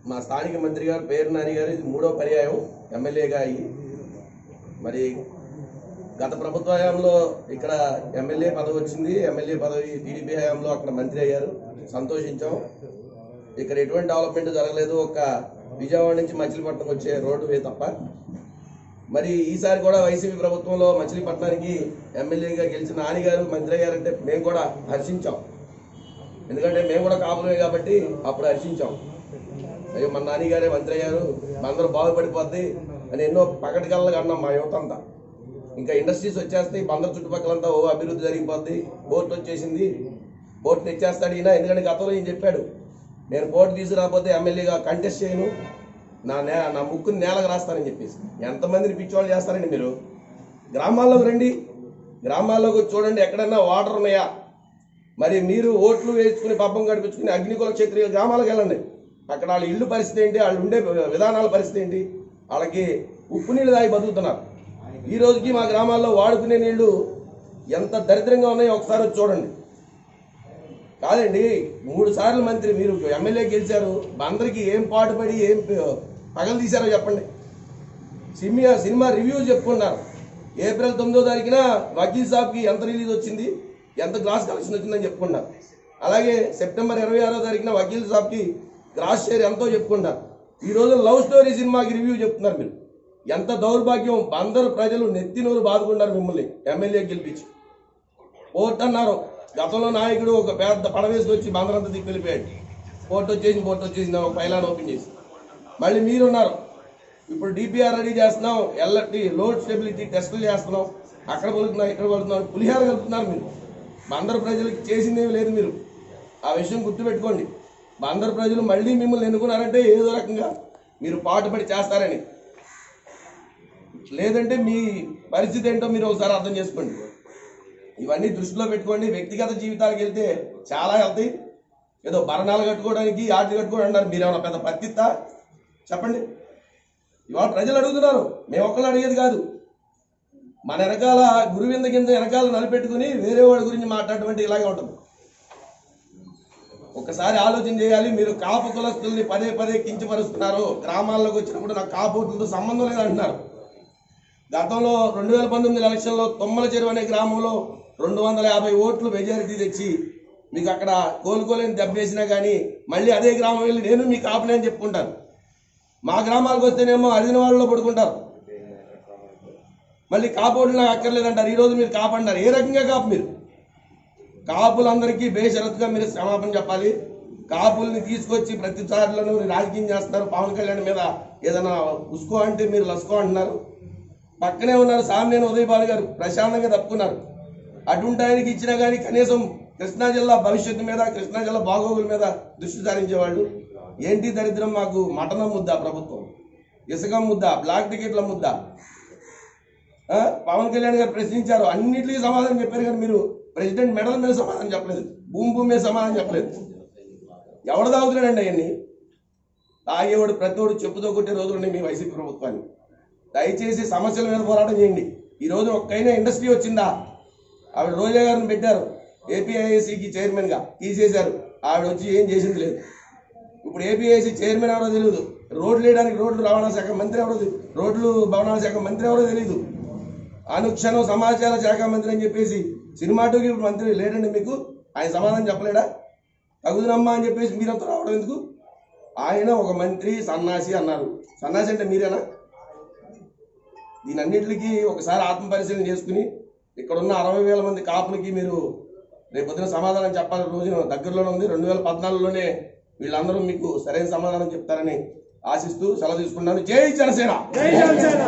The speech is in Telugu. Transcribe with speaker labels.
Speaker 1: మా స్థానిక మంత్రి గారు పేరు నాని గారు ఇది మూడో పర్యాయం ఎమ్మెల్యేగా అయ్యి మరి గత ప్రభుత్వ హయాంలో ఇక్కడ ఎమ్మెల్యే పదవి వచ్చింది ఎమ్మెల్యే పదవి టీడీపీ హయాంలో అక్కడ మంత్రి అయ్యారు సంతోషించాం ఇక్కడ ఎటువంటి డెవలప్మెంట్ జరగలేదు ఒక విజయవాడ నుంచి మచిలీపట్నం వచ్చే రోడ్డు వే తప్ప మరి ఈసారి కూడా వైసీపీ ప్రభుత్వంలో మచిలీపట్నానికి ఎమ్మెల్యేగా గెలిచిన నాని గారు మంత్రి అయ్యారంటే మేము కూడా హర్షించాం ఎందుకంటే మేము కూడా కాపులమే కాబట్టి అప్పుడు హర్షించాం అయ్యో మన నాని గారే మంత్రి అయ్యారు అందరూ బాగుపడిపోద్ది అని ఎన్నో పగటి కళ్ళగా అన్నాం మా యువత అంతా ఇంకా ఇండస్ట్రీస్ వచ్చేస్తాయి బందర్ చుట్టుపక్కలంతా ఓ అభివృద్ధి జరిగిపోద్ది బోట్ వచ్చేసింది బోట్ తెచ్చేస్తాడు ఈయన ఎందుకంటే గతంలో ఈయన చెప్పాడు నేను బోట్ తీసుకురాకపోతే ఎమ్మెల్యేగా కంటెస్ట్ చేయను నా నే నా ముక్కుని నేలకు రాస్తానని చెప్పేసి ఎంతమందిని పిచ్చివాళ్ళు చేస్తారండి మీరు గ్రామాల్లోకి రండి గ్రామాల్లోకి వచ్చి చూడండి ఎక్కడన్నా వాటర్ ఉన్నాయా మరి మీరు ఓట్లు వేసుకుని పబ్బం గడిపించుకుని అగ్నికుల క్షత్రియ గ్రామాలకు వెళ్ళండి అక్కడ వాళ్ళ ఇల్లు పరిస్థితి ఏంటి వాళ్ళు ఉండే విధానాల పరిస్థితి ఏంటి వాళ్ళకి ఉప్పు నీళ్ళు తాగి బతుకుతున్నారు ఈ రోజుకి మా గ్రామాల్లో వాడుకునే నీళ్లు ఎంత దరిద్రంగా ఉన్నాయో ఒకసారి వచ్చి చూడండి కాదండి మూడు సార్లు మంత్రి మీరు ఎమ్మెల్యే గెలిచారు అందరికీ ఏం పాటుపడి ఏం పగలు తీశారో చెప్పండి సినిమా సినిమా రివ్యూ చెప్పుకున్నారు ఏప్రిల్ తొమ్మిదో తారీఖున వకీల్ సాబ్కి ఎంత రిలీజ్ వచ్చింది ఎంత గ్రాస్ కలెక్షన్ వచ్చిందని చెప్పుకున్నారు అలాగే సెప్టెంబర్ ఇరవై ఆరో తారీఖున వకీల్ సాబ్కి గ్రాస్ షేర్ ఎంతో చెప్పుకున్నారు ఈ రోజు లవ్ స్టోరీ సినిమాకి రివ్యూ చెప్తున్నారు మీరు ఎంత దౌర్భాగ్యం అందరు ప్రజలు నెత్తి నూరు బాదుకున్నారు మిమ్మల్ని ఎమ్మెల్యే గెలిపించి పోర్ట్ అన్నారు గతంలో నాయకుడు ఒక పెద్ద పడవేసుకు వచ్చి బందరంతా తిప్పి వెళ్ళిపోయాడు పోర్ట్ వచ్చేసి పోర్ట్ వచ్చేసి ఒక పైలాన్ ఓపెన్ చేసి మళ్ళీ మీరున్నారు ఇప్పుడు డిపిఆర్ రెడీ చేస్తున్నాం ఎల్ఎఫ్టి లోడ్ స్టెబిలిటీ టెస్టులు చేస్తున్నాం అక్కడ పలుకుతున్నాం ఇక్కడ పలుకుతున్నాం పులిహార కలుపుతున్నారు మీరు బందరు ప్రజలకు చేసిందేమి లేదు మీరు ఆ విషయం గుర్తుపెట్టుకోండి బందరు ప్రజలు మళ్ళీ మిమ్మల్ని ఎన్నుకున్నారంటే ఏదో రకంగా మీరు పాటుపడి చేస్తారని లేదంటే మీ పరిస్థితి ఏంటో మీరు ఒకసారి అర్థం చేసుకోండి ఇవన్నీ దృష్టిలో పెట్టుకోండి వ్యక్తిగత జీవితాలకు వెళ్తే చాలా వెళ్తాయి ఏదో భరణాలు కట్టుకోవడానికి ఆటలు కట్టుకోవడం అన్నారు మీరు ఏమైనా పెద్ద పత్తిత్తా చెప్పండి ఇవాళ ప్రజలు అడుగుతున్నారు మేము ఒక్కళ్ళు అడిగేది కాదు మన వెనకాల గురువింద కింద వెనకాల నలిపెట్టుకుని వేరే వాడి గురించి మాట్లాడటం ఇలాగే ఉంటుంది ఒకసారి ఆలోచన చేయాలి మీరు కాపు కులస్తుల్ని పదే పదే కించపరుస్తున్నారు గ్రామాల్లోకి వచ్చినప్పుడు నాకు కాపులతో సంబంధం లేదంటున్నారు గతంలో రెండు వేల పంతొమ్మిది ఎలక్షన్లో తొమ్మల చెరువు అనే గ్రామంలో రెండు వందల యాభై ఓట్లు మెజారిటీ తెచ్చి మీకు అక్కడ కోలుకోలేని దెబ్బేసినా కానీ మళ్ళీ అదే గ్రామం వెళ్ళి నేను మీ కాపునే అని చెప్పుకుంటాను మా గ్రామాలకు వస్తేనేమో అడిగిన వాళ్ళలో పడుకుంటారు మళ్ళీ కాపోట్లు నాకు అక్కర్లేదంటారు ఈ రోజు మీరు కాపంటారు ఏ రకంగా కాపు మీరు కాపులందరికీ బేషరతుగా మీరు క్షమాపణ చెప్పాలి కాపుల్ని తీసుకొచ్చి ప్రతిసారిలను రాజకీయం చేస్తున్నారు పవన్ కళ్యాణ్ మీద ఏదైనా ఉసుకో అంటే మీరు లసుకో అంటున్నారు పక్కనే ఉన్నారు సామినేని ఉదయపాల్ గారు ప్రశాంతంగా తప్పుకున్నారు అటువంటి ఆయనకి ఇచ్చినా కానీ కనీసం కృష్ణా జిల్లా భవిష్యత్తు మీద కృష్ణా జిల్లా బాగోగుల మీద దృష్టి సారించేవాళ్ళు ఏంటి దరిద్రం మాకు మటనం ముద్ద ప్రభుత్వం ఇసుక ముద్ద బ్లాక్ టికెట్ల ముద్ద ఆ, పవన్ కళ్యాణ్ గారు ప్రశ్నించారు అన్నిటికీ సమాధానం చెప్పారు కానీ మీరు ప్రెసిడెంట్ మెడల్ మీద సమాధానం చెప్పలేదు భూమి భూమి మీద సమాధానం చెప్పలేదు ఎవడు తాగుతున్నాడండి అవన్నీ తాగేవాడు ప్రతివాడు చెప్పుతో కొట్టే రోజులు ఉన్నాయి మీ వైసీపీ ప్రభుత్వాన్ని దయచేసి సమస్యల మీద పోరాటం చేయండి ఈ రోజు ఒక్కైనా ఇండస్ట్రీ వచ్చిందా ఆవిడ రోజా గారిని పెట్టారు ఏపీఐఏసీకి చైర్మన్గా తీసేశారు ఆవిడ వచ్చి ఏం చేసింది లేదు ఇప్పుడు ఏపీఐసీ చైర్మన్ ఎవరో తెలియదు రోడ్లు వేయడానికి రోడ్లు రవాణా శాఖ మంత్రి ఎవరో తెలి- రోడ్లు భవనాల శాఖ మంత్రి ఎవరో తెలియదు అనుక్షణం సమాచార శాఖ మంత్రి అని చెప్పేసి సినిమాటోగ్రఫీ మంత్రి లేడండి మీకు ఆయన సమాధానం చెప్పలేడా తగుదనమ్మా అని చెప్పేసి మీరంతా రావడం ఎందుకు ఆయన ఒక మంత్రి సన్నాసి అన్నారు సన్నాసి అంటే మీరేనా దీనన్నిటికీ ఒకసారి ఆత్మ పరిశీలన చేసుకుని ఇక్కడ ఉన్న అరవై వేల మంది కాపులకి మీరు రేపు పొద్దున సమాధానం చెప్పాలని రోజు దగ్గరలోనే ఉంది రెండు వేల పద్నాలుగులోనే వీళ్ళందరూ మీకు సరైన సమాధానం చెప్తారని ఆశిస్తూ సెలవు తీసుకున్నాను జై జనసేన